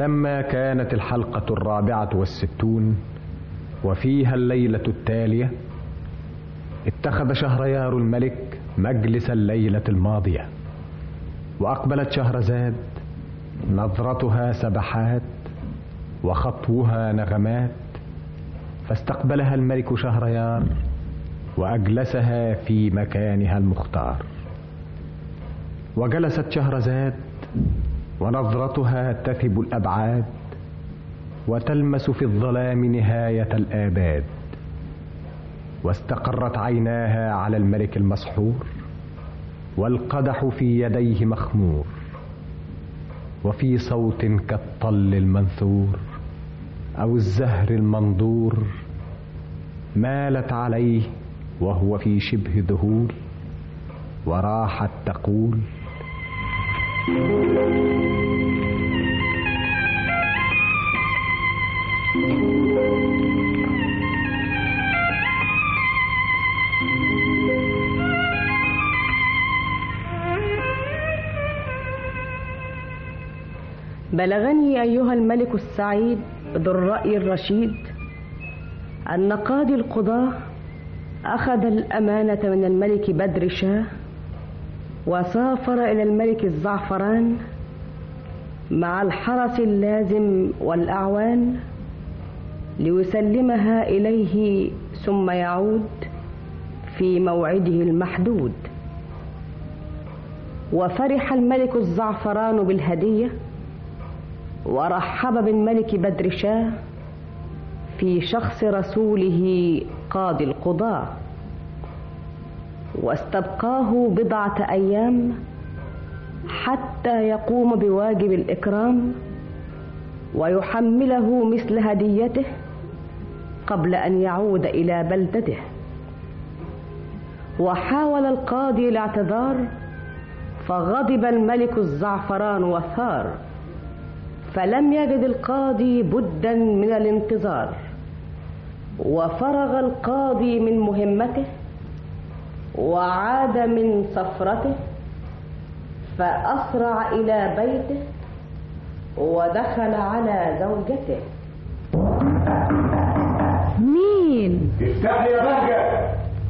فلما كانت الحلقة الرابعة والستون وفيها الليلة التالية اتخذ شهريار الملك مجلس الليلة الماضية وأقبلت شهرزاد نظرتها سبحات وخطوها نغمات فاستقبلها الملك شهريار وأجلسها في مكانها المختار وجلست شهرزاد ونظرتها تثب الأبعاد وتلمس في الظلام نهاية الآباد واستقرت عيناها على الملك المسحور والقدح في يديه مخمور وفي صوت كالطل المنثور او الزهر المنظور مالت عليه وهو في شبه ذهول وراحت تقول بلغني أيها الملك السعيد ذو الرأي الرشيد أن قاضي القضاة أخذ الأمانة من الملك بدر شاه وسافر إلى الملك الزعفران مع الحرس اللازم والأعوان ليسلمها إليه ثم يعود في موعده المحدود وفرح الملك الزعفران بالهديه ورحب بالملك بدر شاه في شخص رسوله قاضي القضاة واستبقاه بضعة أيام حتى يقوم بواجب الإكرام ويحمله مثل هديته قبل أن يعود إلى بلدته وحاول القاضي الاعتذار فغضب الملك الزعفران وثار فلم يجد القاضي بدا من الانتظار وفرغ القاضي من مهمته وعاد من سفرته فاسرع الى بيته ودخل على زوجته مين افتحي يا بهجه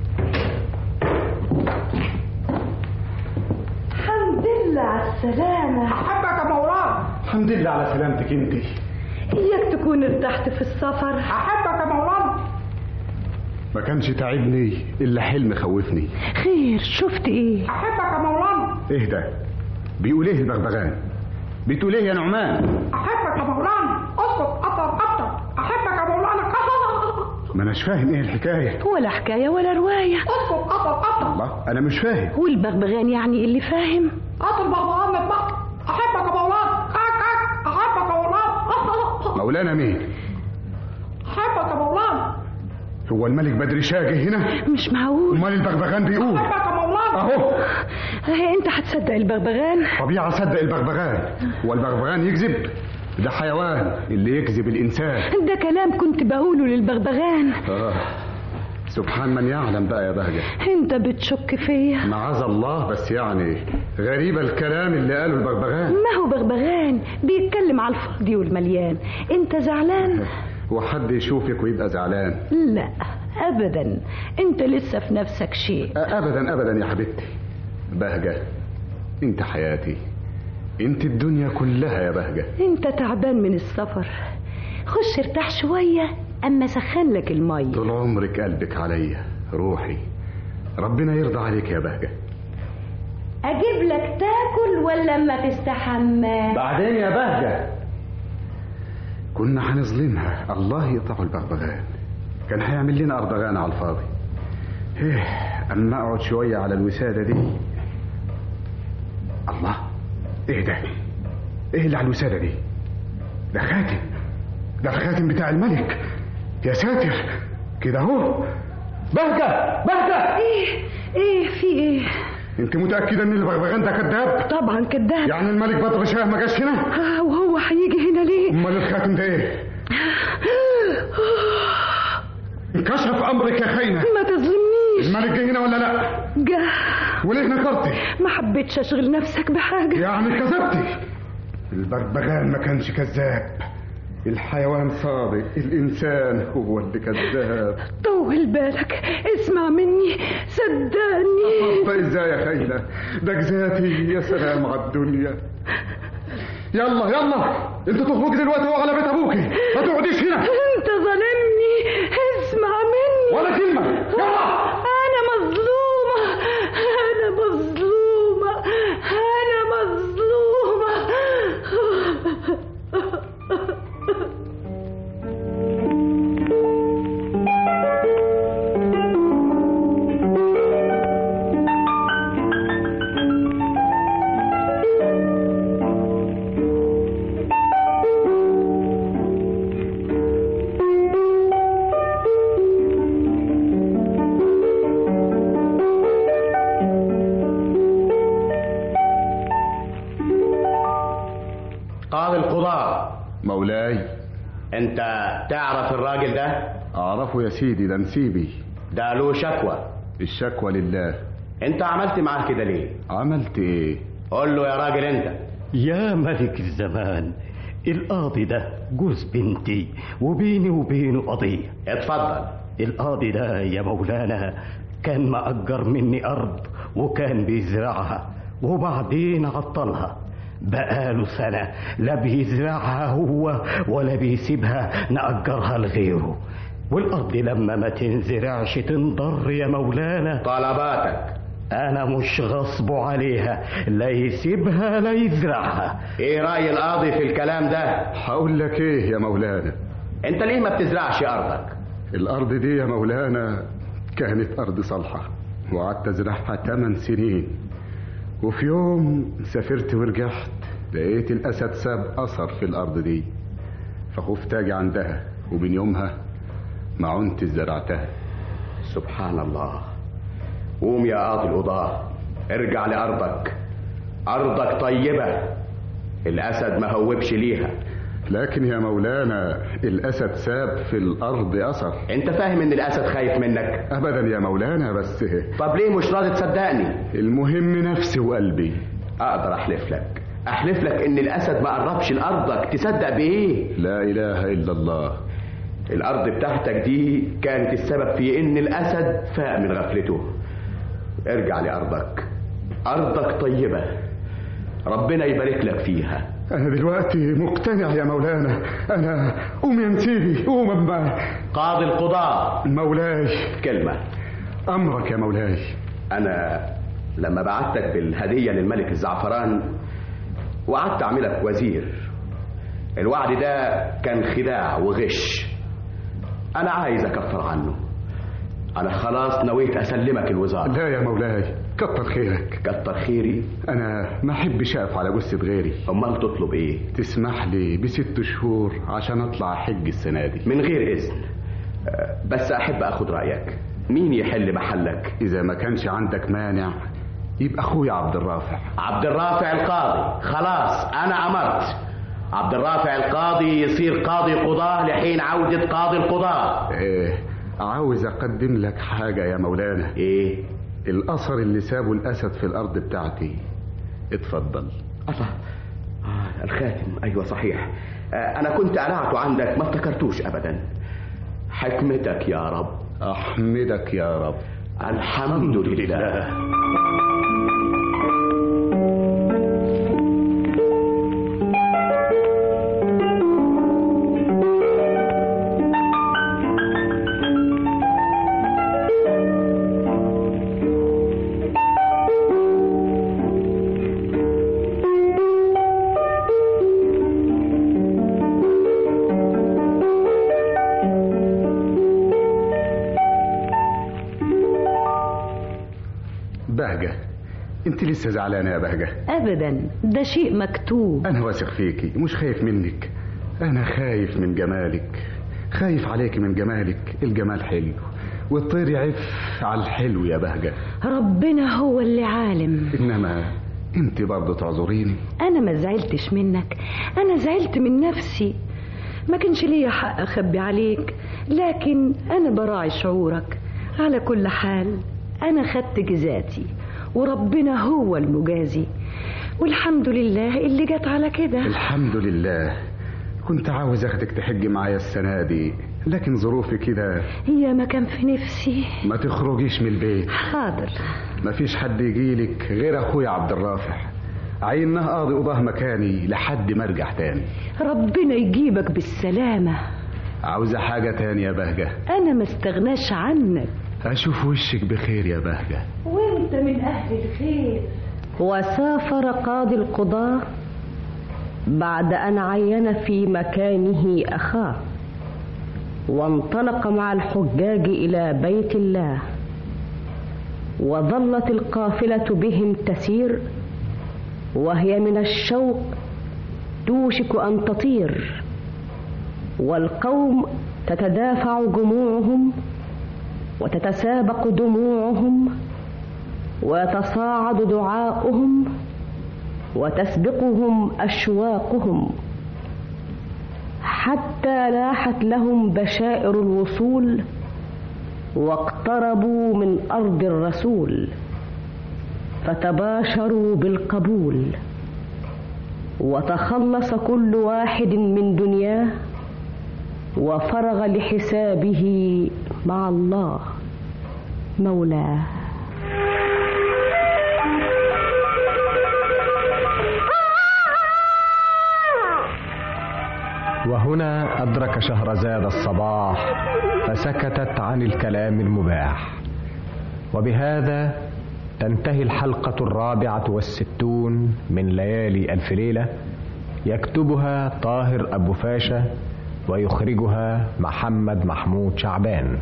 الحمد لله على السلامه احبك يا مولانا الحمد لله على سلامتك انت اياك تكون ارتحت في السفر احبك يا مولانا ما كانش تعبني الا حلم خوفني خير شفت ايه احبك يا مولانا اهدى بيقول ايه البغبغان بتقول ايه يا نعمان احبك يا مولانا اسكت اكتر اكتر احبك يا مولانا ما اناش فاهم ايه الحكايه ولا حكايه ولا روايه اسكت اكتر اكتر الله انا مش فاهم والبغبغان يعني اللي فاهم قتل بغبغان بقى احبك يا مولانا كاك كاك احبك يا مولانا مولانا مين احبك يا مولانا هو الملك بدر شاه جه هنا مش معقول امال البغبغان بيقول احبك يا مولانا اهو اه انت هتصدق البغبغان طبيعه صدق البغبغان هو البغبغان يكذب ده حيوان اللي يكذب الانسان ده كلام كنت بقوله للبغبغان آه. سبحان من يعلم بقى يا بهجة انت بتشك فيا معاذ الله بس يعني غريب الكلام اللي قاله البغبغان ما هو بغبغان بيتكلم على الفاضي والمليان انت زعلان وحد يشوفك ويبقى زعلان لا ابدا انت لسه في نفسك شيء ابدا ابدا يا حبيبتي بهجة انت حياتي انت الدنيا كلها يا بهجة انت تعبان من السفر خش ارتاح شوية اما سخن لك المية طول عمرك قلبك عليا روحي ربنا يرضى عليك يا بهجة اجيب لك تاكل ولا اما تستحمى بعدين يا بهجة كنا هنظلمها الله يقطع البغبغان كان هيعمل لنا أربغان على الفاضي ايه اما اقعد شوية على الوسادة دي الله ايه ده ايه اللي على الوسادة دي ده خاتم ده الخاتم بتاع الملك يا ساتر كده اهو بهجة بهجة ايه ايه في ايه انت متأكدة ان البغبغان ده كذاب طبعا كداب يعني الملك بدر شاه ما جاش هنا آه وهو هيجي هنا ليه امال الخاتم ده ايه انكشف امرك يا خاينه ما تظلمنيش الملك جه هنا ولا لا جه وليه نكرتي ما حبيتش اشغل نفسك بحاجة يعني كذبتي البغبغان ما كانش كذاب الحيوان صادق الإنسان هو اللي كذاب طول بالك اسمع مني صدقني طب ازاي يا خيلة ده جزاتي يا سلام على الدنيا يلا يلا انت تخرجي دلوقتي وعلى بيت ابوكي ما تقعديش هنا انت ظالمني اسمع مني ولا كلمة يلا انا مظلومة انا مظلومة انا مظلومة قاضي القضاء مولاي انت تعرف الراجل ده اعرفه يا سيدي ده نسيبي ده له شكوى الشكوى لله انت عملت معاه كده ليه عملت ايه قول له يا راجل انت يا ملك الزمان القاضي ده جوز بنتي وبيني وبينه قضية اتفضل القاضي ده يا مولانا كان مأجر مني أرض وكان بيزرعها وبعدين عطلها بقاله سنة لا بيزرعها هو ولا بيسيبها نأجرها لغيره والأرض لما ما تنزرعش تنضر يا مولانا طلباتك أنا مش غصب عليها لا يسيبها لا يزرعها ايه رأي القاضي في الكلام ده هقول لك ايه يا مولانا انت ليه ما بتزرعش ارضك الارض دي يا مولانا كانت ارض صالحة وقعدت ازرعها 8 سنين وفي يوم سافرت ورجعت لقيت الاسد ساب اثر في الارض دي فخفت اجي عندها ومن يومها ما عنت زرعتها سبحان الله قوم يا قاضي القضاة ارجع لأرضك أرضك طيبة الأسد ما هوبش ليها لكن يا مولانا الاسد ساب في الارض اثر انت فاهم ان الأسد خايف منك ابدا يا مولانا بس طب ليه مش راضي تصدقني المهم نفسي وقلبي اقدر احلف لك احلف لك ان الاسد ما قربش لارضك تصدق بايه لا اله الا الله الارض بتاعتك دي كانت السبب في ان الاسد فاق من غفلته ارجع لارضك ارضك طيبه ربنا يبارك لك فيها انا دلوقتي مقتنع يا مولانا انا قوم يا نسيبي قوم اما قاضي القضاء مولاي كلمه امرك يا مولاي انا لما بعتك بالهديه للملك الزعفران وعدت اعملك وزير الوعد ده كان خداع وغش انا عايز اكفر عنه انا خلاص نويت اسلمك الوزاره لا يا مولاي كتر خيرك كتر خيري انا ما احبش اقف على جثه غيري امال تطلب ايه تسمح لي بست شهور عشان اطلع حج السنه دي من غير اذن أه، بس احب اخد رايك مين يحل محلك اذا ما كانش عندك مانع يبقى اخويا عبد الرافع عبد الرافع القاضي خلاص انا امرت عبد الرافع القاضي يصير قاضي قضاه لحين عودة قاضي القضاه إيه عاوز اقدم لك حاجه يا مولانا ايه الاثر اللي سابه الاسد في الارض بتاعتي اتفضل الله آه الخاتم ايوه صحيح آه انا كنت قلعته عندك ما افتكرتوش ابدا حكمتك يا رب احمدك يا رب الحمد لله بهجه انت لسه زعلانه يا بهجه ابدا ده شيء مكتوب انا واثق فيكي مش خايف منك انا خايف من جمالك خايف عليك من جمالك الجمال حلو والطير يعف على الحلو يا بهجه ربنا هو اللي عالم انما انت برضه تعذريني انا ما زعلتش منك انا زعلت من نفسي ما كانش ليا حق اخبي عليك لكن انا براعي شعورك على كل حال انا خدت جزاتي وربنا هو المجازي والحمد لله اللي جت على كده الحمد لله كنت عاوز اخدك تحج معايا السنة دي لكن ظروفي كده هي ما كان في نفسي ما تخرجيش من البيت حاضر مفيش حد يجيلك غير اخويا عبد الرافع عيناه قاضي قضاه مكاني لحد ما ارجع تاني ربنا يجيبك بالسلامة عاوزة حاجة تانية يا بهجة أنا ما استغناش عنك أشوف وشك بخير يا بهجة وانت من أهل الخير وسافر قاضي القضاة بعد أن عين في مكانه أخاه وانطلق مع الحجاج إلى بيت الله وظلت القافلة بهم تسير وهي من الشوق توشك أن تطير والقوم تتدافع جموعهم وتتسابق دموعهم ويتصاعد دعاؤهم وتسبقهم اشواقهم حتى لاحت لهم بشائر الوصول واقتربوا من ارض الرسول فتباشروا بالقبول وتخلص كل واحد من دنياه وفرغ لحسابه مع الله مولاه وهنا أدرك شهرزاد الصباح فسكتت عن الكلام المباح وبهذا تنتهي الحلقة الرابعة والستون من ليالي ألف ليلة يكتبها طاهر أبو فاشا ويخرجها محمد محمود شعبان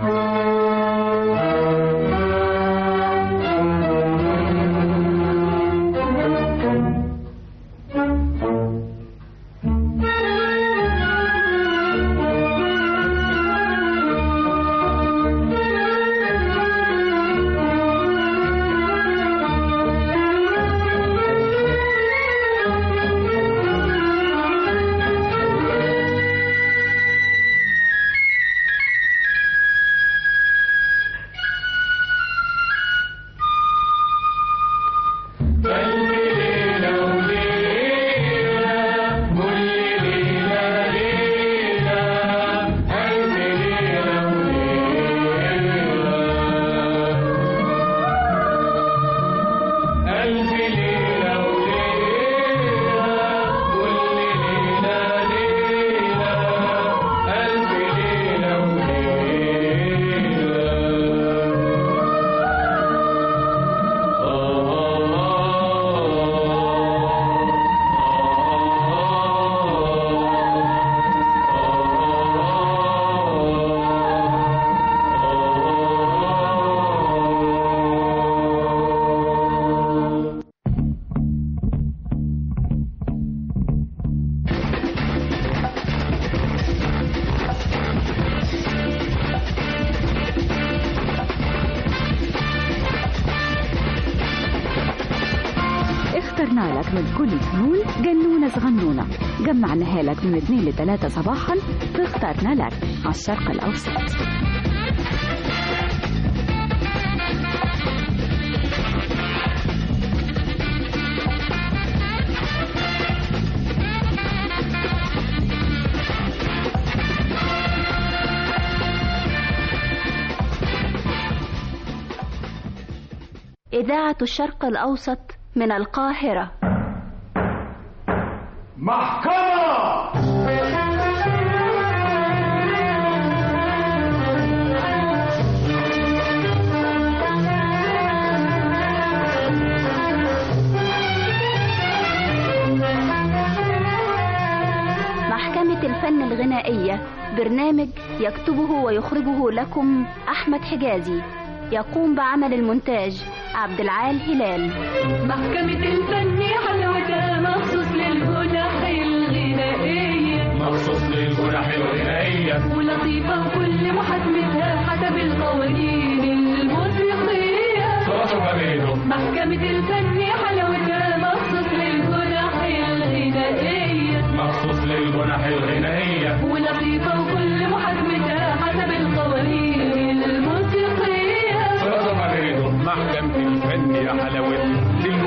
اخترنا لك من كل الفنون جنونة صغنونة جمعناها لك من 2 ل 3 صباحا فاخترنا لك على الشرق الأوسط إذاعة الشرق الأوسط من القاهرة محكمة محكمة الفن الغنائية برنامج يكتبه ويخرجه لكم أحمد حجازي يقوم بعمل المونتاج عبد العال هلال محكمة الفن حلاوتها مخصوص للجنح الغنائية مخصوص للجنح الغنائية ولطيفة وكل محاكمتها حسب القوانين الموسيقية صوته ما بينهم محكمة الفن حلاوتها مخصوص للجنح الغنائية مخصوص للجنح الغنائية ولطيفة وكل محاكمتها حسب القوانين الموسيقية صوته ما بينهم محكمة الفن يا حلاوتها دلوقتي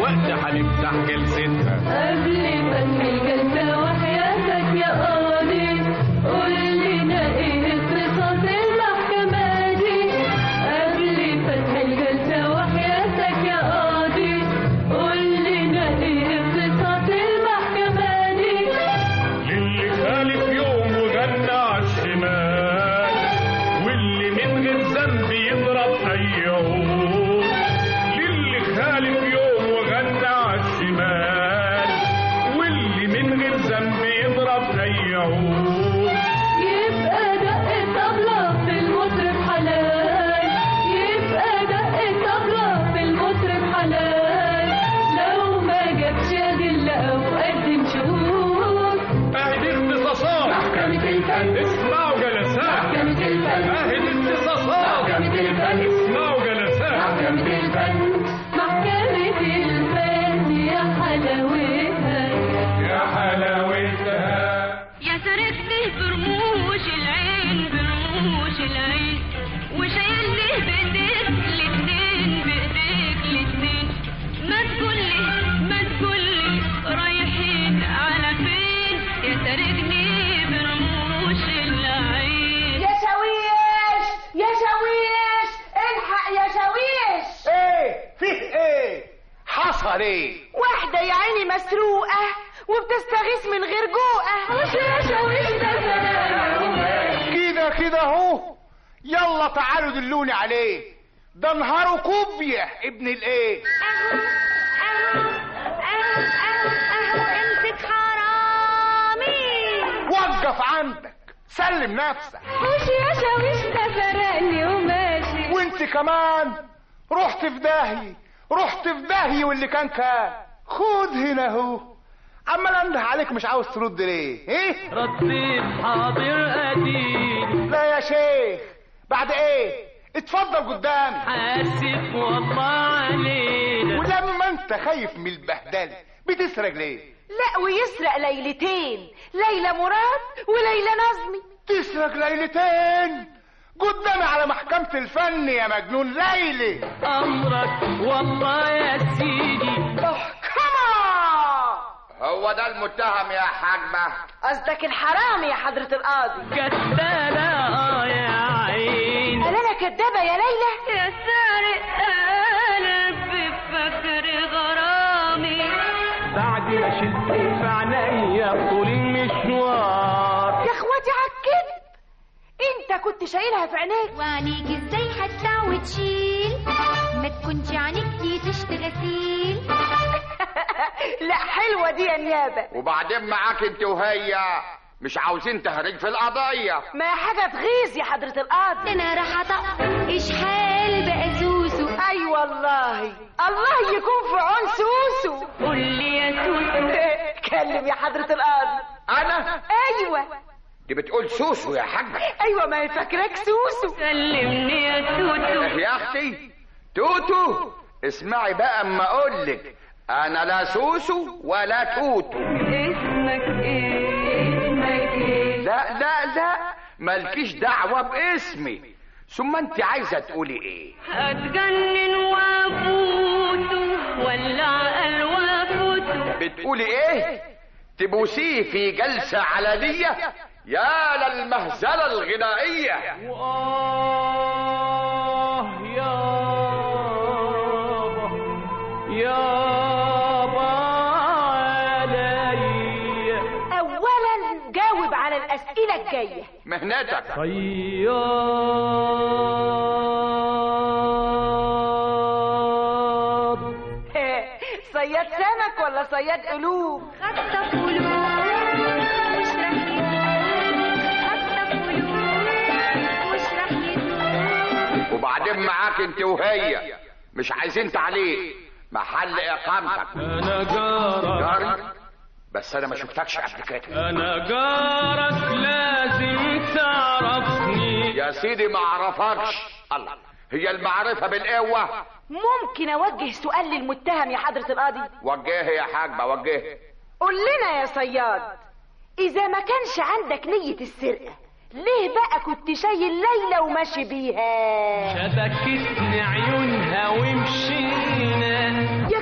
دلوقتي هنفتح جلستها قبل فتح الجلسة وحياتك يا قاضي قول لنا ايه اختصاص المحكمة دي قبل فتح الجلسة وحياتك يا قاضي قول لنا ايه اختصاص المحكمة دي للي خالف يوم وجنى عالشمال واللي من غير ذنب يضرب اي عود للي خالف يوم وغنى عالشمال واللي من غير ذنب يضرب اي عود يبقى دق الطبلة في المطرب حلال يبقى دق الطبلة في المطرب حلال لو ما جابش أدلة أو قدم شهود اهدي اختصاصات محكمة الفن اسمعوا جلسات محكمة الفن اهدي اختصاصات محكمة الفن اسمعوا جلسات محكمة الفن محكمة الفن يا حلاوتها يا حلاوتها يا سرقتني برموش العين برموش العين وشايلني بايديك الاتنين بايديك الاتنين ما تقولي ما تقولي رايحين على فين يا سرقني برموش العين يا شاويش يا شاويش الحق يا شاويش ايه فيه ايه حصل ايه واحدة يا عيني مسروقة وبتستغيث من غير جوقة وش يا شاويش ده سلام كده كده اهو يلا تعالوا دلوني عليه ده نهاره كوبية ابن الايه امسك حرامي وقف عندك سلم نفسك وش يا شاويش ده فرقني وماشي وانت كمان رحت في داهية رحت في داهية واللي كان كان خد هنا اهو عمال انده عليك مش عاوز ترد ليه ايه رديت حاضر قديم لا يا شيخ بعد ايه اتفضل قدامي حاسب والله علينا ولما انت خايف من البهدله بتسرق ليه لا ويسرق ليلتين ليلى مراد وليلى نظمي تسرق ليلتين قدامي على محكمة الفن يا مجنون ليلي امرك والله يا سيدي محكمة هو ده المتهم يا حاجبة قصدك الحرام يا حضرة القاضي كدابة اه يا عين قال انا كدابة يا ليلى يا سارق قلبي بفكر غرامي بعد ما شلت في عينيا طول المشوار يا اخواتي عالكذب انت كنت شايلها في عينيك وعينيك ازاي هتسع وتشيل ما تكونش عينيك دي تشت غسيل لا حلوة دي يا نيابة وبعدين معاك انت وهي مش عاوزين تهريج في القضية ما هي حاجة تغيظ يا حضرة القاضي انا راح اطق اشحال بقى سوسو اي والله الله يكون في عون سوسو قول لي يا سوسو اتكلم يا حضرة القاضي انا ايوه دي بتقول سوسو يا حاجة ايوه ما هي فاكراك سوسو سلمني يا سوسو يا اختي توتو اسمعي بقى اما اقولك انا لا سوسو ولا توتو اسمك ايه اسمك ايه لا لا لا مالكيش دعوة باسمي ثم انت عايزة تقولي ايه اتجنن وافوته ولا عقل وافوته بتقولي ايه تبوسيه في جلسة علنية يا للمهزلة الغنائية آه يابا يابا علي اولا جاوب على الاسئلة الجاية مهنتك صياد صياد سمك ولا صياد قلوب خطف قلوب مش راح يدوب خطف قلوب مش راح يدوب وبعدين معاك انت وهي مش عايزين تعليق محل اقامتك انا جارك جاري بس انا ما شفتكش قبل كده انا جارك لازم تعرفني يا سيدي ما اعرفكش الله هي المعرفة بالقوة ممكن اوجه سؤال للمتهم يا حضرة القاضي وجهي يا حاجبة وجهي قول لنا يا صياد اذا ما كانش عندك نية السرقة ليه بقى كنت شايل ليلى وماشي بيها شبكتني عيونها ومشينا يا كدب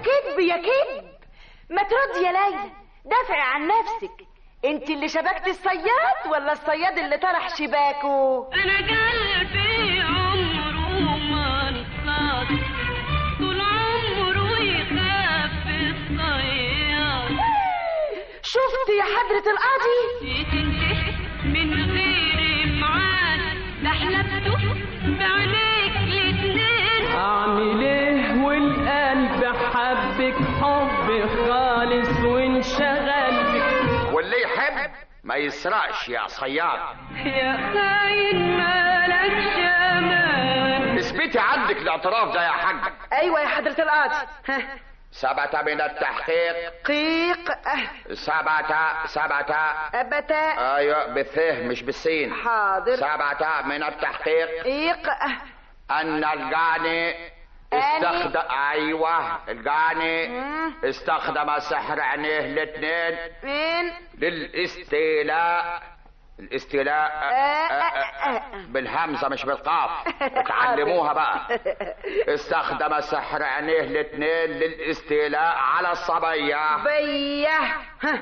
هي كذب ما تردي يا ليلى دافعي عن نفسك انت اللي شبكت الصياد ولا الصياد اللي طرح شباكه انا قلبي عمره ما انصاد طول عمره يخاف الصياد شفت يا حضرة القاضي تنتهي من غير معاد ده حلفته بعينيك الاتنين اعمل ايه والقلب حبك حب خالص وانشغل بك واللي يحب ما يسرقش يا صياد يا خاين مالكش امان اثبتي عندك الاعتراف ده يا حاج ايوه يا حضرة القاضي ها ثبت من التحقيق قيق أه. ثبت ثبت أبتا ايوه بالثه مش بالسين حاضر ثبت من التحقيق قيق أه. ان الجاني استخدم ايوه الجاني استخدم سحر عينيه الاثنين مين للاستيلاء الاستيلاء آه، آه، آه. بالهمزه مش بالقاف اتعلموها بقى استخدم سحر عينيه الاثنين للاستيلاء على الصبيه بيه ها.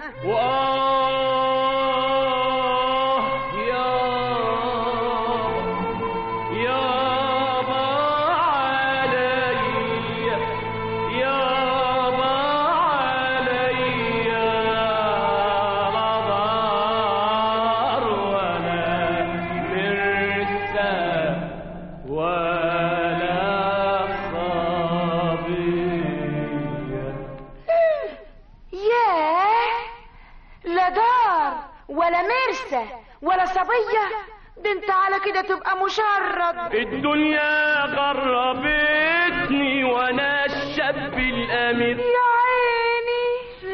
وآه يا يابا علي يابا علي غبار ولا مرسى ولا صبيه ياه لا دار ولا مرسى ولا صبية ده انت على كده تبقى مشرد الدنيا غربتني وانا الشاب الامير يا عيني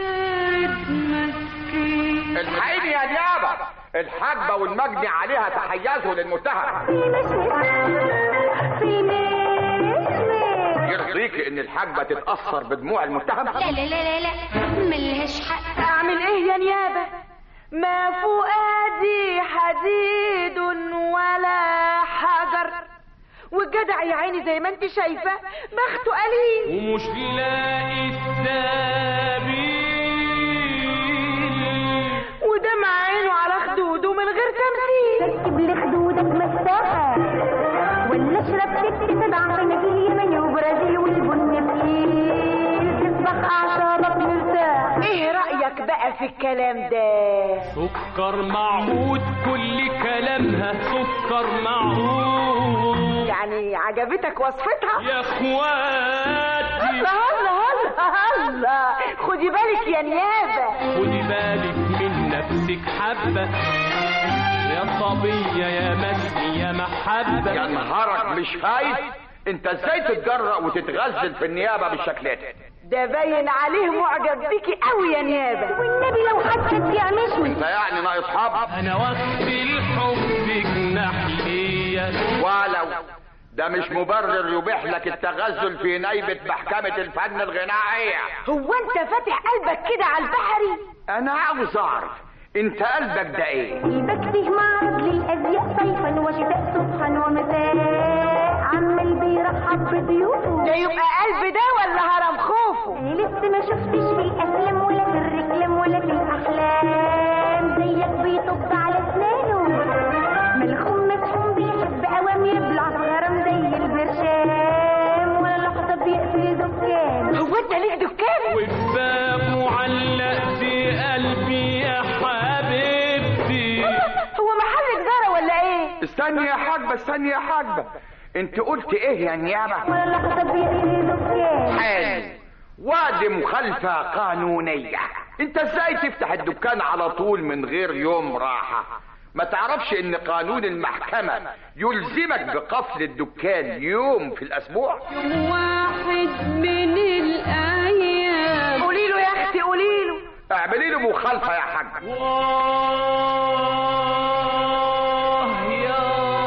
الحقيني يا نيابه الحاجبه والمجني عليها تحيزوا للمتهم يرضيك ان الحاجبه تتاثر بدموع المتهم لا لا لا لا لا ملهاش حق اعمل ايه يا نيابة ما فؤادي حديد ولا حجر والجدع يا عيني زي ما انت شايفة بخته قليل ومش لاقي السبيل ودمع عينه على خدوده من غير تمثيل ركب لخدودك مساحة ولا اشرب ست سبع فناجيل يمني وبرازيل والبن بكيل تصبح اعصابك مرتاح ايه رأيك بقى في الكلام ده سكر معهود كل كلامها سكر معهود يعني عجبتك وصفتها يا اخواتي الله الله الله الله خدي بالك يا نيابة خدي بالك من نفسك حبة يا صبية يا مسي يا محبة يا نهارك مش خايف انت ازاي تتجرأ وتتغزل في النيابه بالشكل ده ده باين عليه معجب بيكي قوي يا نيابة والنبي لو حكت يعمشوا انت يعني ناقص حب انا وقت الحب جناح ليا ولو ده مش مبرر يبيح لك التغزل في نيبة محكمة الفن الغنائية هو انت فاتح قلبك كده على البحري انا عاوز اعرف انت قلبك ده ايه قلبك فيه معرض للازياء صيفا وشتاء صبحا ومساء عمال بيرحب بضيوفه ده يبقى قلب ده ولا هرم خوفه انا لسه ما شفتش في الافلام ولا في الركلام ولا في الاحلام زيك بيطب على اسنانه ملخوم مسحوم بيحب اوام يبلع في غرام زي البرشام ولا لحظه بيقفل دكان هو انت ليك دكان والباب معلق في قلبي يا حبيبتي هو محل جزارة ولا ايه استني يا حاجبة استني يا حاجبة انت قلت ايه يا نيابة ولا لحظه بيقفل دكان حلو وادي مخالفة قانونية انت ازاي تفتح الدكان على طول من غير يوم راحة ما تعرفش ان قانون المحكمة يلزمك بقفل الدكان يوم في الاسبوع يوم واحد من الأيام قولي له يا اختي قولي له اعملي له مخالفة يا حاج واه يا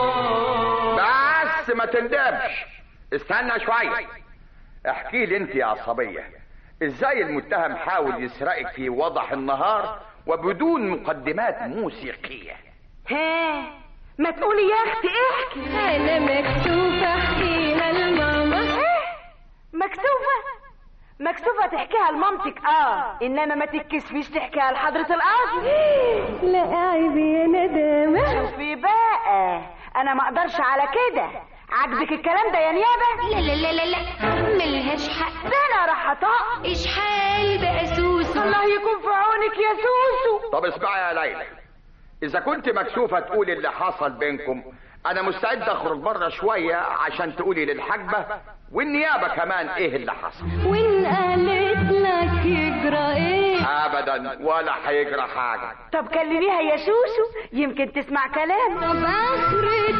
بس ما تندمش استنى شوية احكي لي انت يا صبية ازاي المتهم حاول يسرقك في وضح النهار وبدون مقدمات موسيقية ها ما تقولي يا اختي احكي أنا مكتوبة أحكيها لماما مكسوفة مكسوفة تحكيها لمامتك اه انما ما تتكسفيش تحكيها لحضرة القاضي لا عيبي يا ندامة شوفي بقى انا ما اقدرش على كده عاجبك الكلام ده يا نيابة لا لا لا لا لا ملهاش حق ده انا راح اطق اشحال بقى سوسو الله يكون في عونك يا سوسو طب اسمعي يا ليلى اذا كنت مكسوفه تقولي اللي حصل بينكم انا مستعد اخرج بره شويه عشان تقولي للحاجبه والنيابه كمان ايه اللي حصل وإن قالت لك يجرى إيه ابدا ولا هيجرى حاجه طب كلميها يا سوسو يمكن تسمع كلام طب آخرة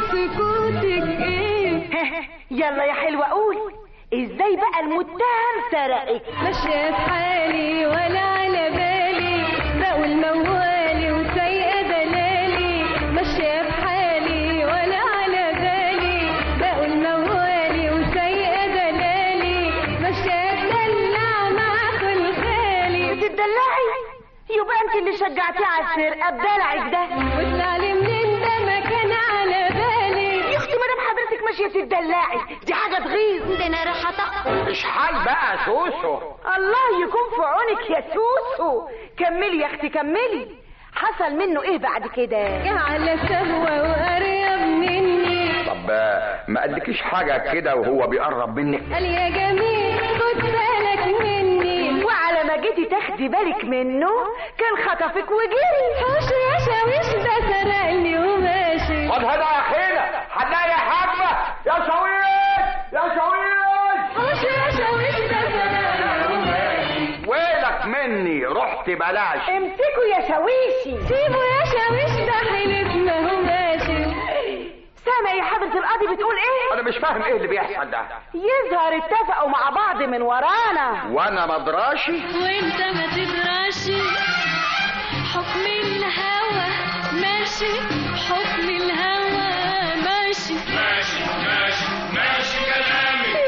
سكوتك إيه يلا يا حلوة قولي ازاي بقى المتهم سرقك ماشية في حالي ولا على بالي بقول موالي وسايقة دلالي ماشية في حالي ولا على بالي بقول موالي وسايقة دلالي ماشية اتدلع مع كل خالي بتدلعي يبقى انت اللي شجعتيه على السرقة بدلعك ده وطلعلي منين ده ما كان على بالي يا اختي مادام حضرتك ماشية تدلعي دي حاجة تغيظ ده انا راح اطق اشحال بقى سوسو الله يكون في عونك يا سوسو كملي يا اختي كملي حصل منه ايه بعد كده على سهوة وقريب مني طب آه، ما قالكيش حاجه كده وهو بيقرب منك قال يا جميل خد بالك مني وعلى ما جيتي تاخدي بالك منه كان خطفك وجري حوش يا شاويش ده سرقني وماشي خد هذا يا اخينا هنلاقي يا حاجبه يا شويش يا شويش حوش يا شاويش ده سرقني وماشي ويلك مني رحت بلاش امسكوا يا شاويشي سيبوا يا شاويش ده حيلتنا هو ماشي سامع يا حضرة القاضي بتقول ايه انا مش فاهم ايه اللي بيحصل ده يظهر اتفقوا مع بعض من ورانا وانا مدراشي وانت ما تدراش حكم الهوى ماشي حكم الهوى ماشي ماشي ماشي ماشي كلامي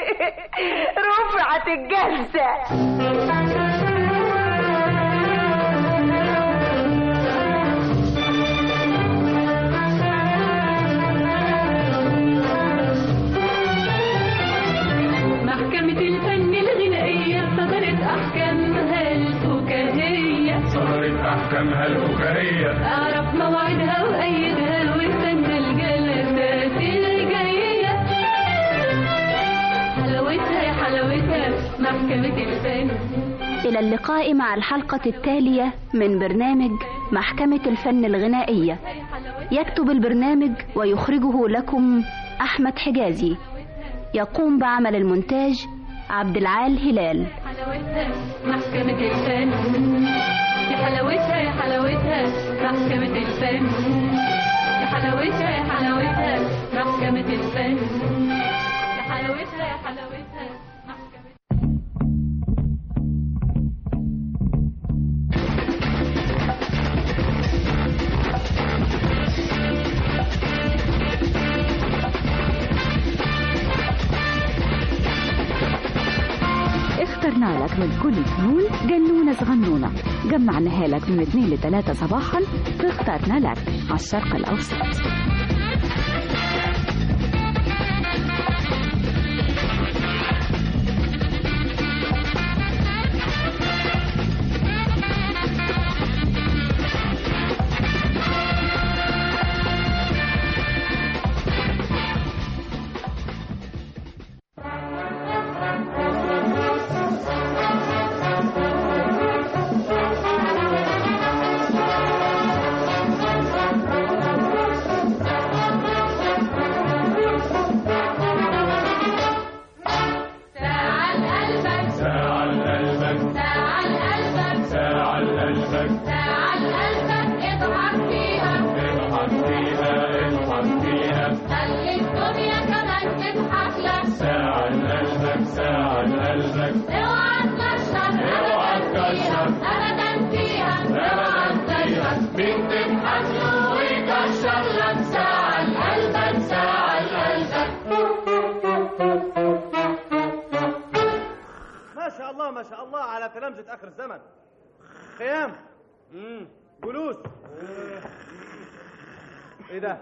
رفعت الجلسة محكمة الفن الغنائية صدرت أحكامها الفكاهية صدرت أحكامها الفكاهية أعرف موعدها وأيدها واستنى الجلسات الجاية حلاوتها يا حلاوتها محكمة الفن إلى اللقاء مع الحلقة التالية من برنامج محكمة الفن الغنائية يكتب البرنامج ويخرجه لكم أحمد حجازي يقوم بعمل المونتاج عبد العال هلال حلاوتها محكمة الفن يا حلاوتها يا حلاوتها محكمة الفن يا حلاوتها يا حلاوتها محكمة الفن يا حلاوتها يا حلاوتها محكمة اخترنا لك من كل الفنون جنونة صغنونة جمعناها لك من 2 ل 3 صباحا فاخترنا لك على الشرق الأوسط ساعة لقلبك ساعة لقلبك ساعة لقلبك ساعة لقلبك ساعة لقلبك اضحك فيها اضحك فيها اضحك فيها خلي الدنيا كمان تضحك لك ساعة لقلبك ساعة لقلبك اوعى تكشر اوعى تكشر ابدا فيها اوعى فيها مين تضحك له ويكشر لك ساعة لقلبك ساعة لقلبك ما شاء الله ما شاء الله على تلامذة آخر الزمن قيام امم جلوس ايه ده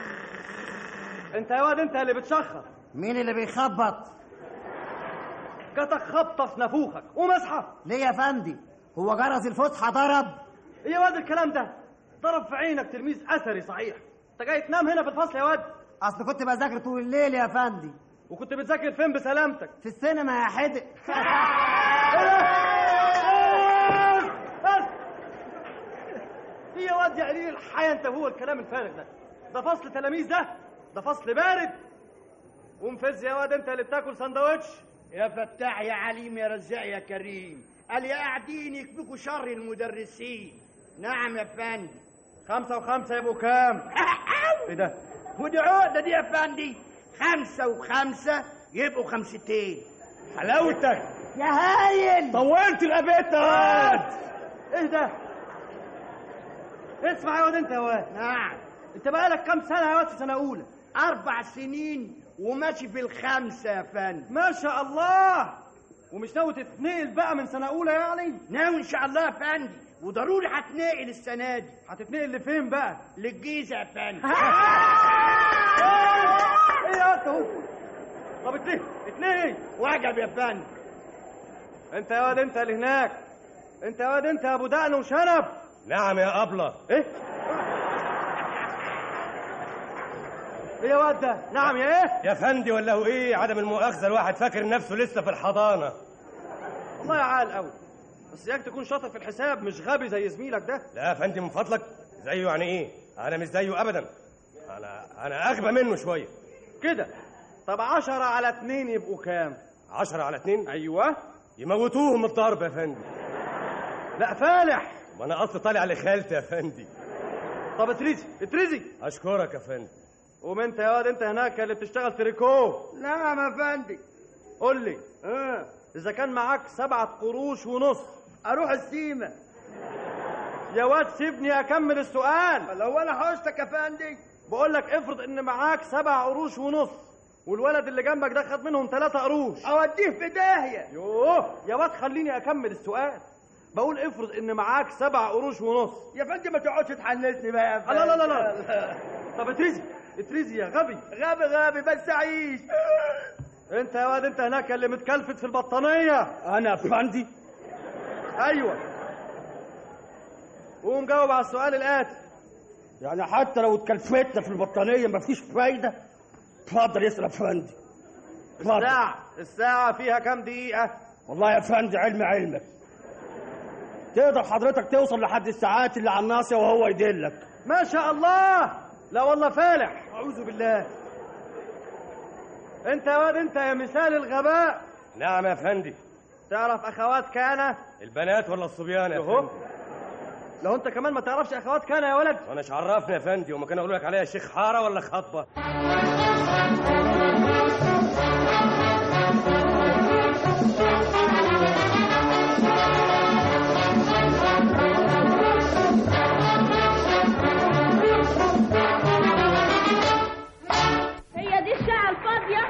انت يا واد انت اللي بتشخر مين اللي بيخبط جاتك خبطه في نافوخك قوم اصحى ليه يا فندي هو جرس الفسحه ضرب ايه يا واد الكلام ده ضرب في عينك تلميذ اثري صحيح انت جاي تنام هنا في الفصل يا واد اصل كنت بذاكر طول الليل يا فندي وكنت بتذاكر فين بسلامتك في السينما يا حدق بس ايه يا واد يا قليل الحياه انت هو الكلام الفارغ ده ده فصل تلاميذ ده ده فصل بارد قوم فز يا واد انت اللي بتاكل سندوتش يا فتاح يا عليم يا رزاق يا كريم قال يا قاعدين يكفيكوا شر المدرسين نعم يا فندي خمسة وخمسة يبقوا كام؟ ايه ده؟ ودي عقدة دي يا فندي خمسة وخمسة يبقوا خمستين حلاوتك يا هايل طولت الابيت يا واد ايه ده؟ اسمع يا واد انت يا واد نعم انت بقالك كام سنة يا واد في سنة أولى؟ أربع سنين وماشي في الخمسة يا فندي ما شاء الله ومش ناوي تتنقل بقى من سنة أولى يعني؟ ناوي إن شاء الله يا فندي وضروري هتنقل السنة دي هتتنقل لفين بقى؟ للجيزة يا فندي ايه يا انت هو؟ طب اتنقل اتنقل وجب يا فندي انت يا واد انت اللي هناك انت يا واد انت يا ابو دقن وشنب نعم يا أبلة ايه؟ ايه يا واد ده؟ نعم يا ايه؟ يا فندي ولا هو ايه عدم المؤاخذة الواحد فاكر نفسه لسه في الحضانة والله يا عال قوي بس ياك تكون شاطر في الحساب مش غبي زي زميلك ده لا يا فندي من فضلك زيه يعني ايه انا مش زيه ابدا انا انا اغبى منه شوية كده طب عشرة على اتنين يبقوا كام؟ عشرة على اتنين ايوه يموتوهم الضرب يا فندي لا فالح ما انا اصل طالع لخالتي يا فندي طب اترزي اترزي اشكرك يا فندي قوم انت يا واد انت هناك اللي بتشتغل تريكو نعم يا فندي قول لي اه اذا كان معاك سبعة قروش ونص اروح السيمة يا واد سيبني اكمل السؤال لو انا حوشتك يا فندي بقول لك افرض ان معاك سبع قروش ونص والولد اللي جنبك ده خد منهم ثلاثة قروش اوديه في داهية يوه يا واد خليني اكمل السؤال بقول افرض ان معاك سبع قروش ونص يا فندي ما تقعدش تحنسني بقى يا فندي لا لا لا لا طب اترزي اترزي يا غبي غبي غبي بس عيش انت يا واد انت هناك اللي متكلفت في البطانية انا يا فندي ايوه قوم جاوب على السؤال الاتي يعني حتى لو اتكلفتنا في البطانية مفيش فايدة اتفضل يسأل يا فندي اتفضل. الساعة الساعة فيها كام دقيقة والله يا فندي علم علمك تقدر حضرتك توصل لحد الساعات اللي على الناصية وهو يدلك ما شاء الله لا والله فالح اعوذ بالله انت يا واد انت يا مثال الغباء نعم يا فندي تعرف اخوات كان البنات ولا الصبيان يا يهو. فندي لو انت كمان ما تعرفش اخوات كان يا ولد وانا مش عرفني يا فندي وما كانوا يقولوا لك عليها شيخ حاره ولا خطبه هي دي الساعة الفاضية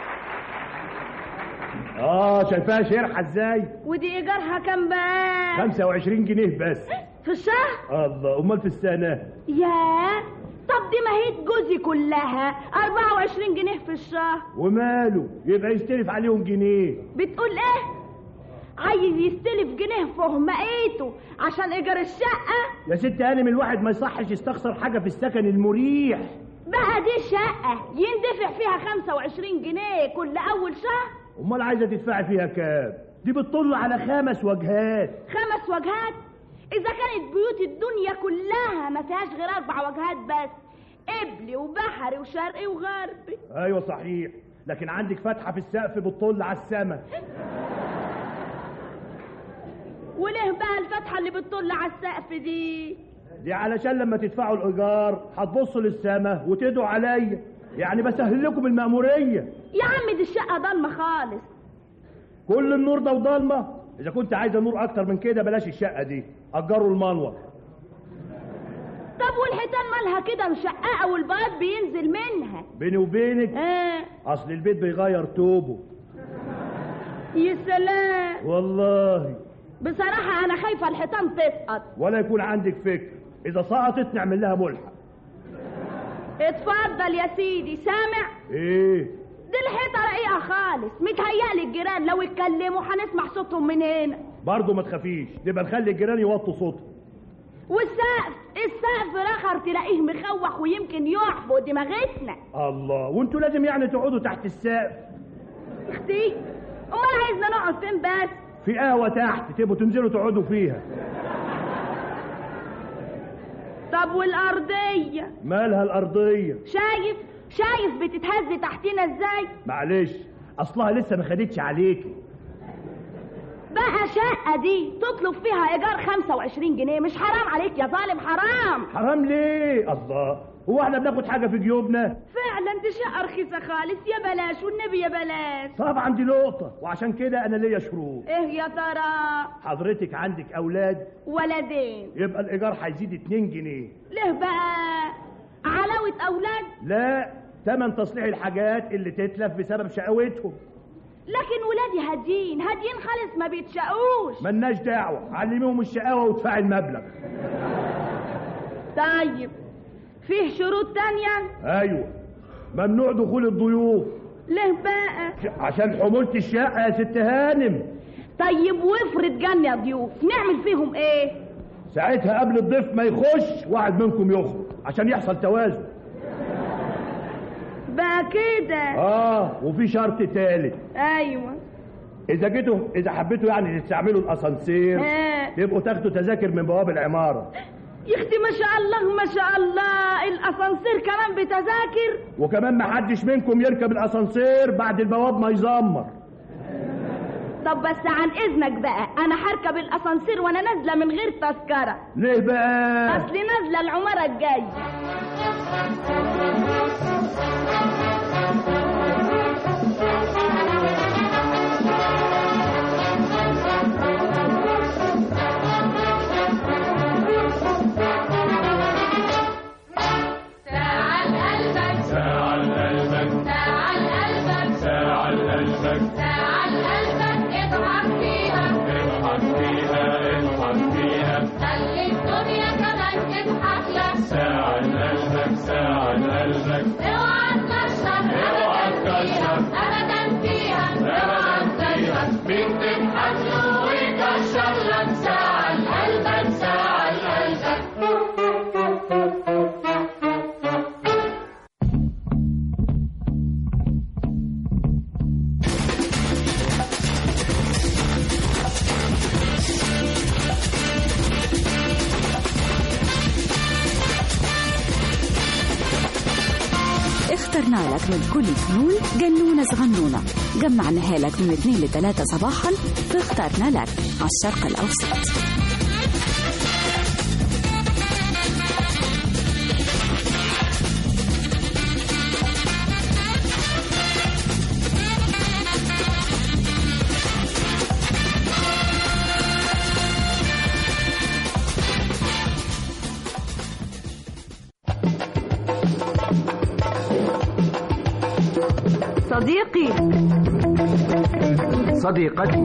اه شايفاها شرحة ازاي ودي إيجارها كام بقى 25 جنيه بس في الشهر الله امال في السنة ياه طب دي ماهية جوزي كلها 24 جنيه في الشهر وماله يبقى يستلف عليهم جنيه بتقول ايه عايز يستلف جنيه فوق مقيته عشان ايجار الشقة يا ست هانم الواحد ما يصحش يستخسر حاجة في السكن المريح بقى دي شقة يندفع فيها 25 جنيه كل أول شهر امال عايزة تدفعي فيها كام دي بتطل على خمس وجهات خمس وجهات إذا كانت بيوت الدنيا كلها ما فيهاش غير أربع وجهات بس قبلي وبحري وشرقي وغربي ايوه صحيح لكن عندك فتحة في السقف بتطل على السما وليه بقى الفتحة اللي بتطل على السقف دي دي علشان لما تدفعوا الايجار هتبصوا للسما وتدعوا عليا يعني بسهل لكم المأمورية يا عم دي الشقة ضلمة خالص كل النور ده وضلمة إذا كنت عايزة نور أكتر من كده بلاش الشقة دي أجروا المنور طب والحيطان مالها كده مشققة والبياض بينزل منها بيني وبينك آه. أصل البيت بيغير توبه يا سلام والله بصراحة أنا خايفة الحيطان تسقط ولا يكون عندك فكر إذا سقطت نعمل لها ملحق اتفضل يا سيدي سامع إيه دي الحيطة رقيقة خالص متهيألي الجيران لو اتكلموا هنسمع صوتهم من هنا برضه ما تخافيش نبقى نخلي الجيران يوطوا صوتهم والسقف السقف رخر تلاقيه مخوخ ويمكن يقع فوق دماغتنا الله وانتوا لازم يعني تقعدوا تحت السقف اختي امال عايزنا نقعد فين بس في قهوه تحت تبقوا تنزلوا تقعدوا فيها طب والارضية مالها الارضيه شايف شايف بتتهز تحتنا ازاي معلش اصلها لسه ما خدتش عليكي بقى شقة دي تطلب فيها ايجار 25 جنيه مش حرام عليك يا ظالم حرام حرام ليه الله هو احنا بناخد حاجه في جيوبنا فعلا دي شقة رخيصة خالص يا بلاش والنبي يا بلاش طبعا دي نقطه وعشان كده انا ليا شروط ايه يا ترى حضرتك عندك اولاد ولدين يبقى الايجار هيزيد 2 جنيه ليه بقى علاوة اولاد لا تمن تصليح الحاجات اللي تتلف بسبب شقاوتهم لكن ولادي هادين هادين خالص ما بيتشقوش ملناش دعوه علميهم الشقاوه وادفعي المبلغ طيب فيه شروط تانية ايوه ممنوع دخول الضيوف ليه بقى عشان حمولة الشقة يا ست هانم طيب وافرض جالنا ضيوف نعمل فيهم ايه ساعتها قبل الضيف ما يخش واحد منكم يخرج عشان يحصل توازن بقى كده اه وفي شرط تالت ايوه اذا جيتوا اذا حبيتوا يعني تستعملوا الاسانسير آه. تبقوا تاخدوا تذاكر من بواب العماره يا اختي ما شاء الله ما شاء الله الاسانسير كمان بتذاكر وكمان ما حدش منكم يركب الاسانسير بعد البواب ما يزمر طب بس عن اذنك بقى انا هركب الاسانسير وانا نازله من غير تذكره ليه بقى اصلي نازله العماره الجايه ساعة لقلبك ساعة لقلبك ساعة لقلبك ساعة لقلبك ساعة لقلبك اضحك فيها اضحك فيها اضحك فيها خلي الدنيا كمان تضحك لك ساعة لقلبك ساعة لقلبك اوعى تكشر اوعى تكشر ابدا فيها اوعى تكشر مين تضحك له ويكشر لك ساعة لقلبك ساعة لقلبك اخترنا لك من كل فنون جنونة صغنونة جمعناها لك من 2 ل 3 صباحا فاخترنا لك على الشرق الأوسط صديقي صديقتي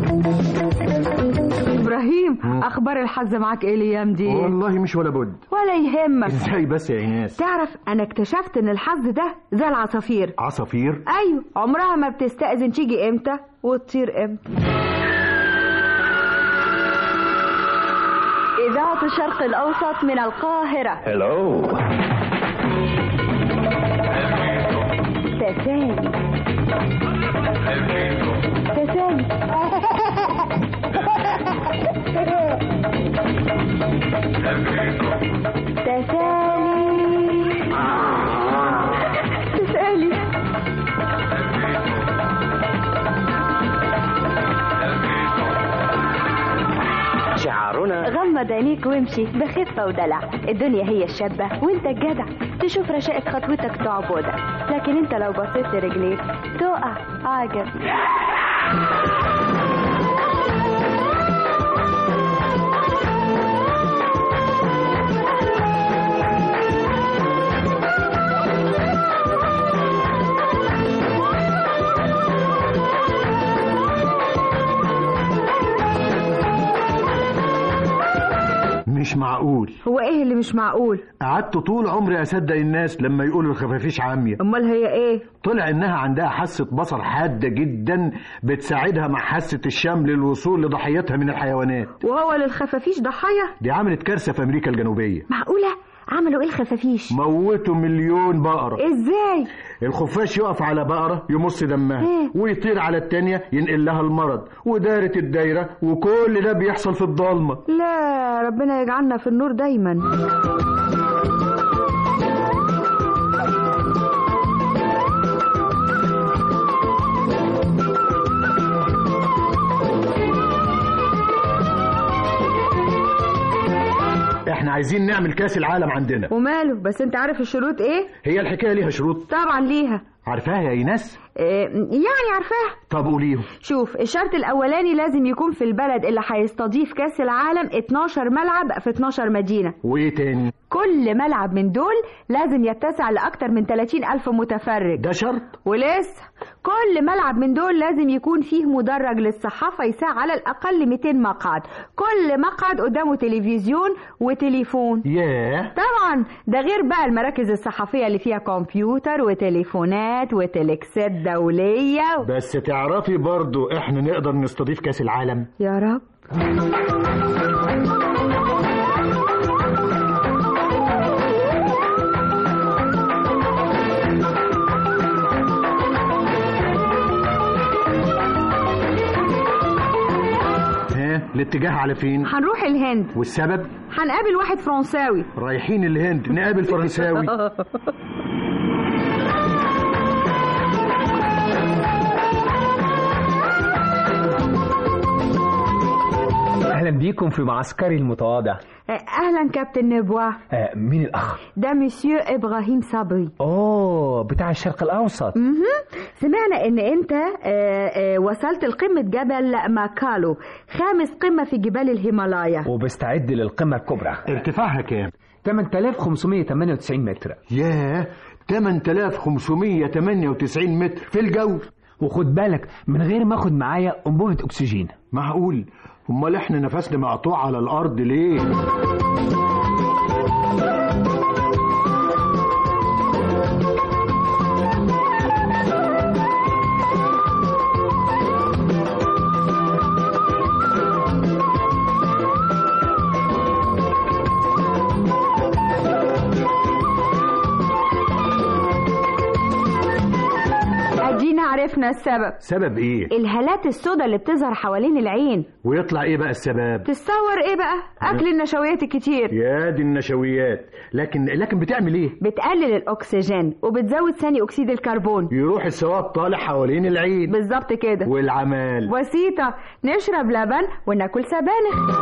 ابراهيم اخبار الحظ معاك ايه الايام دي والله مش ولا بد ولا يهمك ازاي بس يا ايناس تعرف انا اكتشفت ان الحظ ده زي العصافير عصافير ايوه عمرها ما بتستأذن تيجي امتى وتطير امتى إذاعة الشرق الأوسط من القاهرة هلو تسالي تسالي تسالي تسالي شعارنا غمض عينيك وامشي بخفة ودلع الدنيا هي الشابة وانت الجدع تشوف رشاقة خطوتك تعبودك لكن انت لو بصيت لرجليك تقع عجب مش مش معقول هو ايه اللي مش معقول قعدت طول عمري اصدق الناس لما يقولوا الخفافيش عاميه امال هي ايه طلع انها عندها حاسه بصر حاده جدا بتساعدها مع حاسه الشم للوصول لضحيتها من الحيوانات وهو للخفافيش ضحايا دي عملت كارثه في امريكا الجنوبيه معقوله عملوا ايه الخفافيش موتوا مليون بقره ازاي الخفاش يقف على بقره يمص دمها إيه؟ ويطير على التانية ينقل لها المرض ودارت الدايره وكل ده بيحصل في الضلمه لا ربنا يجعلنا في النور دايما احنا عايزين نعمل كاس العالم عندنا وماله بس انت عارف الشروط ايه هي الحكايه ليها شروط طبعا ليها عارفاها يا ايناس إيه يعني عارفاها طب قوليهم شوف الشرط الاولاني لازم يكون في البلد اللي هيستضيف كاس العالم 12 ملعب في 12 مدينه وايه تاني كل ملعب من دول لازم يتسع لأكتر من 30 ألف متفرج ده شرط ولسه كل ملعب من دول لازم يكون فيه مدرج للصحافة يساع على الأقل 200 مقعد كل مقعد قدامه تلفزيون وتليفون ياه طبعا ده غير بقى المراكز الصحفية اللي فيها كمبيوتر وتليفونات وتلكسات دولية و... بس تعرفي برضو احنا نقدر نستضيف كاس العالم يا رب ها الاتجاه على فين هنروح الهند والسبب هنقابل واحد فرنساوي رايحين الهند نقابل فرنساوي اهلا بيكم في معسكري المتواضع أهلا كابتن نبوة آه مين الاخ ده مسيو إبراهيم صبري اوه بتاع الشرق الاوسط مهم. سمعنا ان انت آه، آه، وصلت لقمة جبل ماكالو خامس قمة في جبال الهيمالايا وبستعد للقمه الكبرى ارتفاعها كام 8598 متر ياه 8598 متر في الجو وخد بالك من غير ما اخد معايا انبوبه اكسجين معقول امال احنا نفسنا مقطوع على الارض ليه ادينا عرفنا السبب سبب ايه الهالات السوداء اللي بتظهر حوالين العين ويطلع ايه بقى السبب تتصور ايه بقى اكل النشويات الكتير يا دي النشويات لكن لكن بتعمل ايه بتقلل الاكسجين وبتزود ثاني اكسيد الكربون يروح السواد طالع حوالين العين بالظبط كده والعمال بسيطة نشرب لبن وناكل سبانخ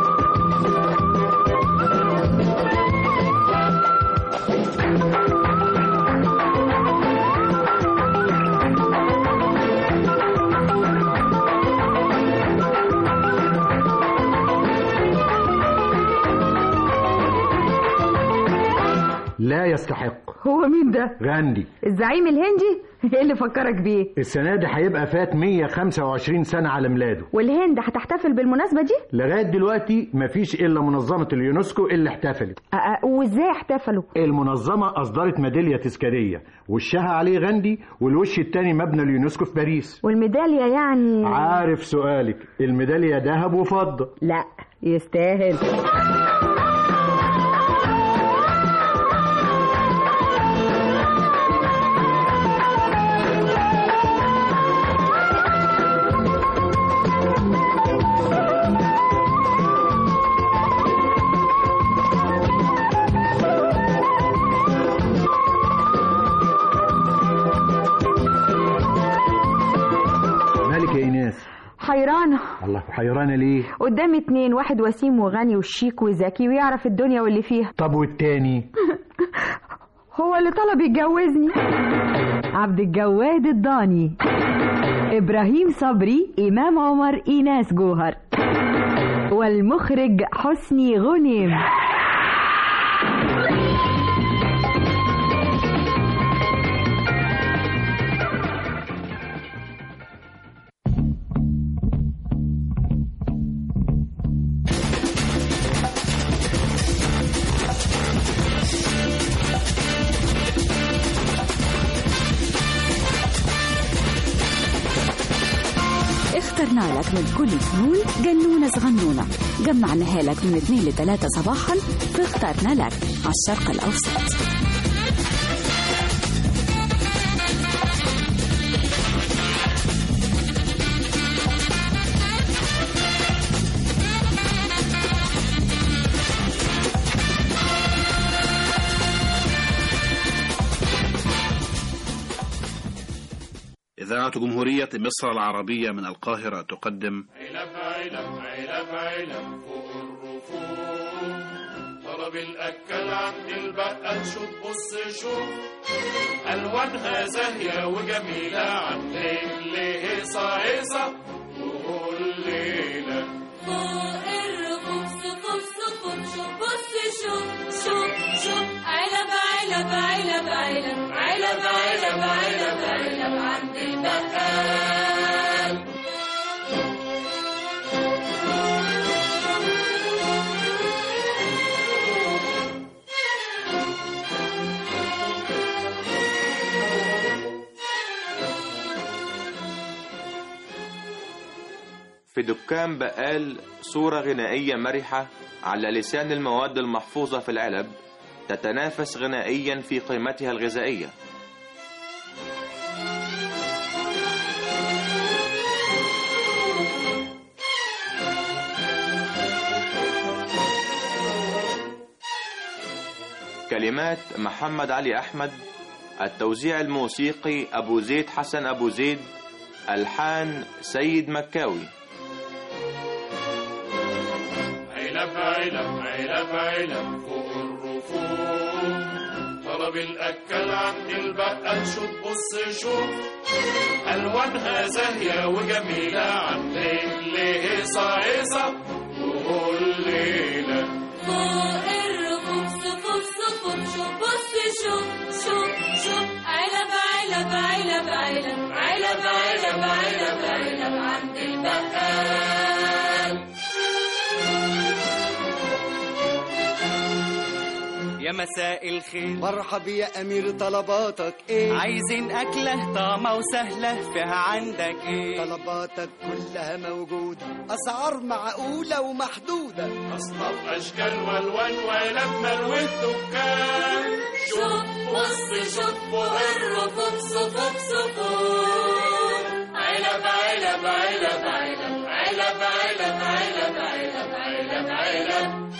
لا يستحق هو مين ده غاندي الزعيم الهندي ايه اللي فكرك بيه السنة دي هيبقى فات 125 سنة على ميلاده والهند هتحتفل بالمناسبة دي لغاية دلوقتي مفيش إلا منظمة اليونسكو اللي احتفلت أ- أ- وازاي احتفلوا المنظمة أصدرت ميدالية تذكارية وشها عليه غاندي والوش التاني مبنى اليونسكو في باريس والميدالية يعني عارف سؤالك الميدالية ذهب وفضة لا يستاهل مالك يا إيناس حيرانة الله حيرانة ليه قدامي اتنين واحد وسيم وغني وشيك وذكي ويعرف الدنيا واللي فيها طب والتاني هو اللي طلب يتجوزني عبد الجواد الضاني إبراهيم صبري إمام عمر إيناس جوهر والمخرج حسني غنيم اخترنا لك من كل فنون جنونة صغنونة جمعناها لك من 2 ل 3 صباحا فاخترنا لك على الشرق الأوسط إذاعة جمهورية مصر العربية من القاهرة تقدم علب علب علب علب فوق الرفوف طلب الأكل عند البقال شوف بص شوف ألوانها زاهية وجميلة عاملين ليه هيصة هيصة وكل ليلة فوق الرفوف صفوف صفوف شوف بص شوف شوف شوف علب علب علب علب علب علب علب علب عند البقال في دكان بقال صورة غنائية مرحة على لسان المواد المحفوظة في العلب تتنافس غنائيا في قيمتها الغذائية كلمات محمد علي أحمد التوزيع الموسيقي أبو زيد حسن أبو زيد ألحان سيد مكاوي علب علب علب علب فوق الرفوف طلب الأكل عند البقال شوف بص شوف ألوانها زاهية وجميلة عاملين ليه هيصة هيصة وكل ليلة فوق الرفوف صفوف صفوف شوف بص شوف شوف شوف علب علب علب علب علب علب علب علب عند البقال يا مساء الخير مرحب يا امير طلباتك ايه عايزين اكله طعمه وسهله فيها عندك ايه طلباتك كلها موجوده اسعار معقوله ومحدوده أصناف أشكال والوان ولما والدكان شوف بص شوف فوق الرفوف صفوف صفوف علب علب علب علب علب علب علب علب علب علب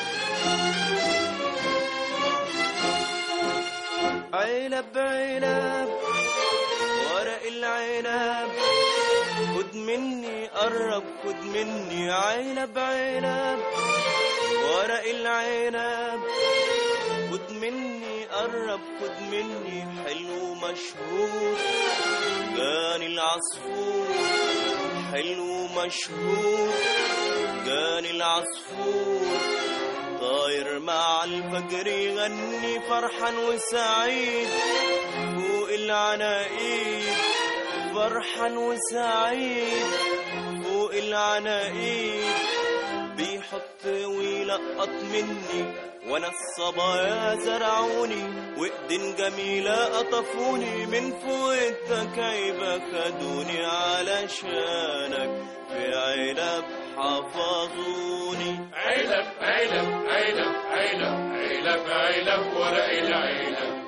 علب علب ورق العنب خد مني قرب خد مني علب علب ورق العنب خد مني قرب خد مني حلو مشهور جاني العصفور حلو مشهور جاني العصفور طاير مع الفجر يغني فرحان وسعيد فوق العناقيد فرحان وسعيد فوق العناقيد بيحط ويلقط مني وانا الصبايا زرعوني وايدين جميلة قطفوني من فوق التكايبة خدوني علشانك في علب حفظوني علب علب علب علب علب علب ورق العلب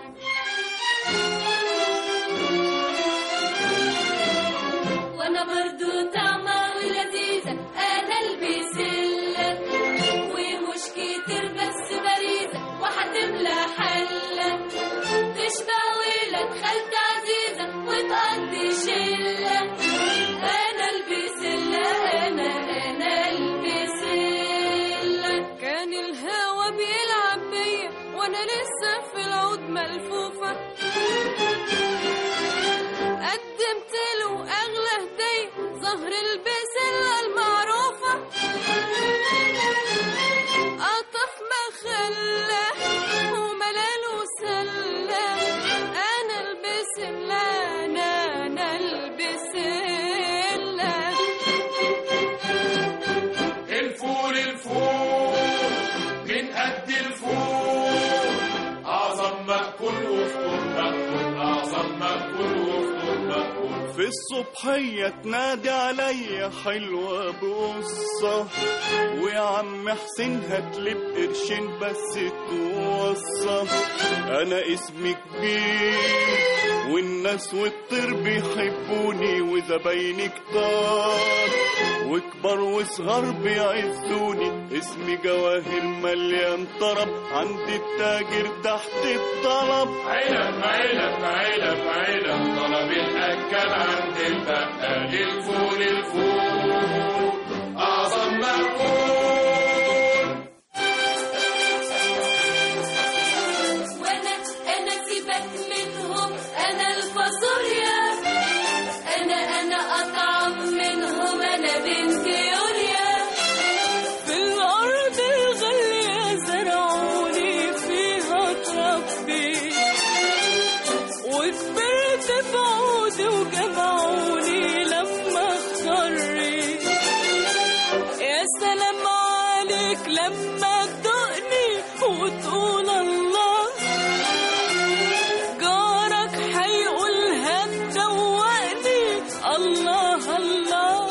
وانا برضو طعمة ولذيذة انا البسلة ومش كتير بس باريزة وهتملى حلة تشبع ولاد خالتي عزيزة وتقضي شلة انا البسلة انا انا البسلة كان الهوا بيلعب بيا وانا لسه في العود في الصبحية تنادي عليا حلوة بقصة ويا عم حسين هاتلي بقرشين بس توصى أنا اسمي كبير والناس والطير بيحبوني وزبايني كتار وكبار وصغار بيعزوني اسمي جواهر مليان طرب عند التاجر تحت الطلب علب علب علب علب طلب الأكل عند البقال الفول الفول أعظم مقبول وانا انا سيبك منهم انا الفاصوليا انا انا اطعم منهم انا بنت يوليا في الارض الغاليه زرعوني فيها اتربيت وكبرت بعودي وجمعوني لما اختريت يا سلام عليك لما تدقني وتقول الله جارك هيقول هتدوقني الله الله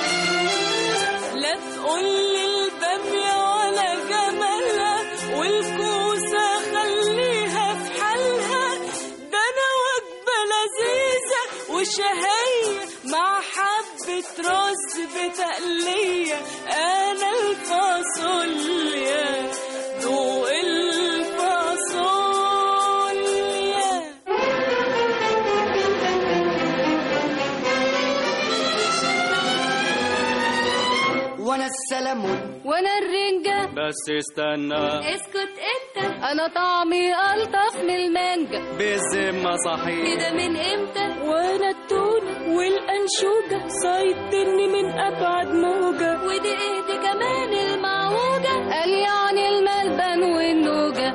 لا تقولي البامية ولا جمالها والكوسة خليها في حالها ده أنا وجبة لذيذة وشهية مع حبة رز بتقلية أنا الفاصوليا ذوق الفاصوليا وانا السلمون وانا الرنجة بس استنى اسكت انت انا طعمي الطف من المانجا بالذمة صحيح كده من امتى وانا التون والانشوجة صيدتني من ابعد موجة ودي ايه دي كمان المعوجة قال يعني الملبن والنوجة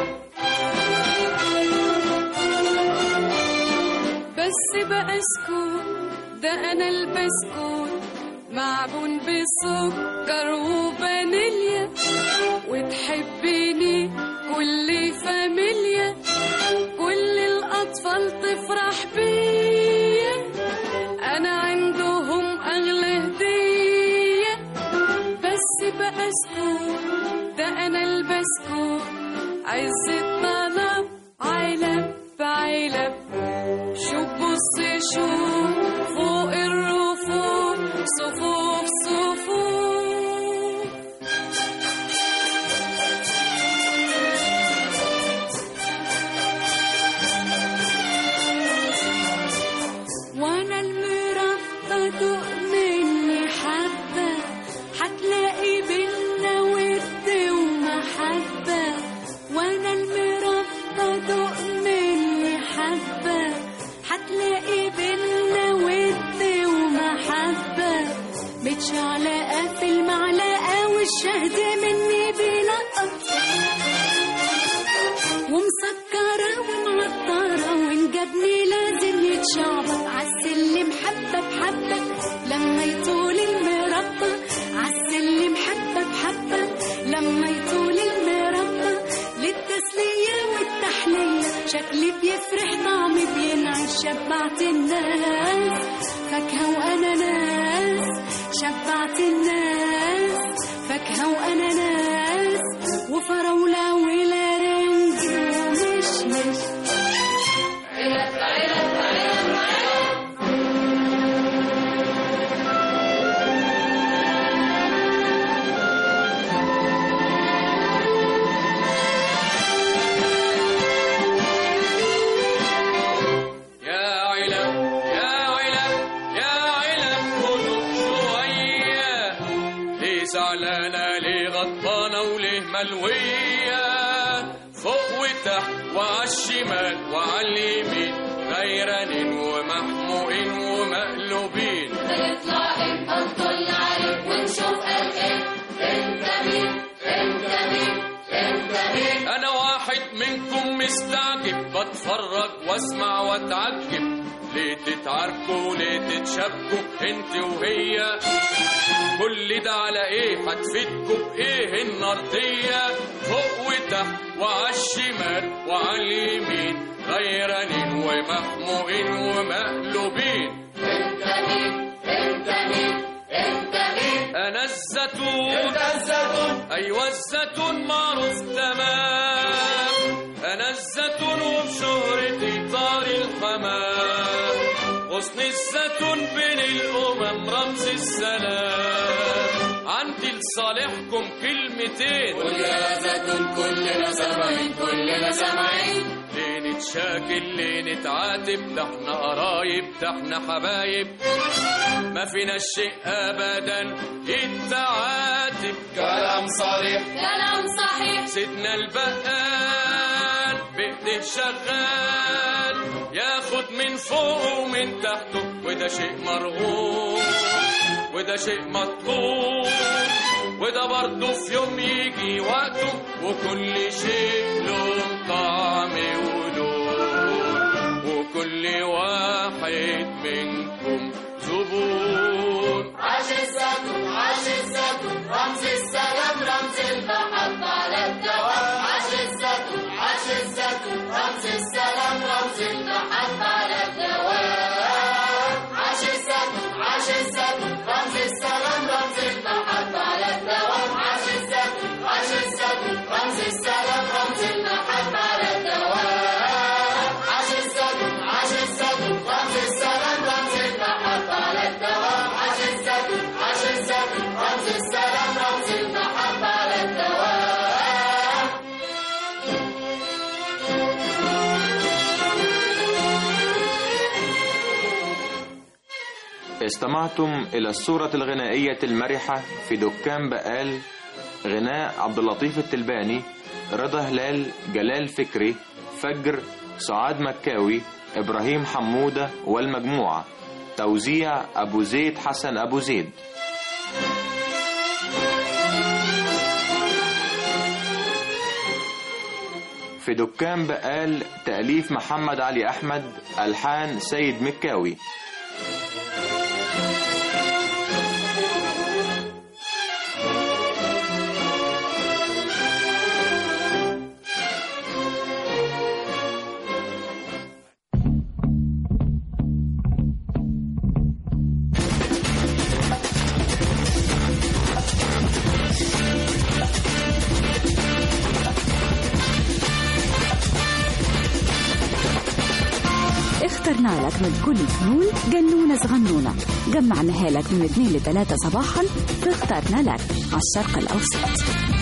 بس بقى اسكت ده انا البسكوت معجون بسكر وفانيليا وتحبني كل فاميليا كل الأطفال تفرح بيا أنا عندهم أغلى هدية بس بقى اسكت ده أنا البسكوت عز الطلب علب بعلب شوف بص شوف فوق الرفوف صفوف صفوف وانا المربى دوق مني حبة هتلاقي بينا ود ومحبة وانا المربى دوق مني حبة هتلاقي بينا ود ومحبة متشعلقة في المعلقة والشهد مني بيلقط ومسكرة ومعطرة وانجبني لازم يتشعبط عالسلم حبة بحبة لما يطول المربى عالسلم حبة بحبة لما يطول المربى للتسلية والتحلية شكلي بيفرح طعمي بينعش شبعت الناس فاكهة وأناناس شبعت الناس فاكهة وأناناس وفراولة ولارنج ومشمش علب علب علب علب يا علب يا علب يا علب خدوا شوية ليه زعلانة ليه غضبانة وليه ملوية فوق وتحت وعالشمال وعاليمين غيرانين ومحموقين ومقلوبين هنطلع امتى نطل عليك ونشوف قال ايه انت مين انت مين انت مين انا واحد منكم مستعجب بتفرج واسمع واتعجب ليه تتعاركوا ليه تتشابكوا انت وهي كل ده على ايه هتفيدكوا بايه النردية فوق وتحت وعالشمال وعاليمين غيرانين ومحموقين ومقلوبين مين انت مين انت مين انا الزيتون انت الزيتون ايوه الزيتون معروف تمام انا الزيتون وبشهرتي طار الحمام غصن الزيتون بين الامم رمز السلام عندي لصالحكم كلمتين قول يا زيتون كلنا سامعين كلنا سامعين ليه نتشاكل ليه نتعاتب ده احنا قرايب ده احنا حبايب ما فينا شيء ابدا يتعاتب كلام صريح كلام صحيح سيدنا البقال بايديه شغال ياخد من فوق ومن تحته وده شيء مرغوب وده شيء مطلوب وده برضه في يوم يجي وقته وكل شيء له طعم ولون وكل واحد منكم زبون عاش الزيتون عاش الزيتون رمز السلام رمز المحبة على الدوام عاش الزيتون عاش الزيتون رمز السلام رمز المحبة على الدوام عاش الزيتون عاش الزيتون رمز السلام رمز المحبة على الدوام عاش الزيتون عاش الزيتون رمز السلام رمز المحبة على الدوام عاش الزيتون عاش الزيتون رمز السلام رمز المحبة على الدوام عاش الزيتون عاش الزيتون رمز السلام رمز المحبة على الدوام استمعتم إلى الصورة الغنائية المرحة في دكان بقال غناء عبد اللطيف التلباني رضا هلال جلال فكري فجر سعاد مكاوي إبراهيم حمودة والمجموعة توزيع أبو زيد حسن أبو زيد في دكان بقال تأليف محمد علي أحمد ألحان سيد مكاوي اخترنا لك من كل فنون جنونة صغنونة جمعناها لك من 2 ل 3 صباحا فاخترنا لك على الشرق الأوسط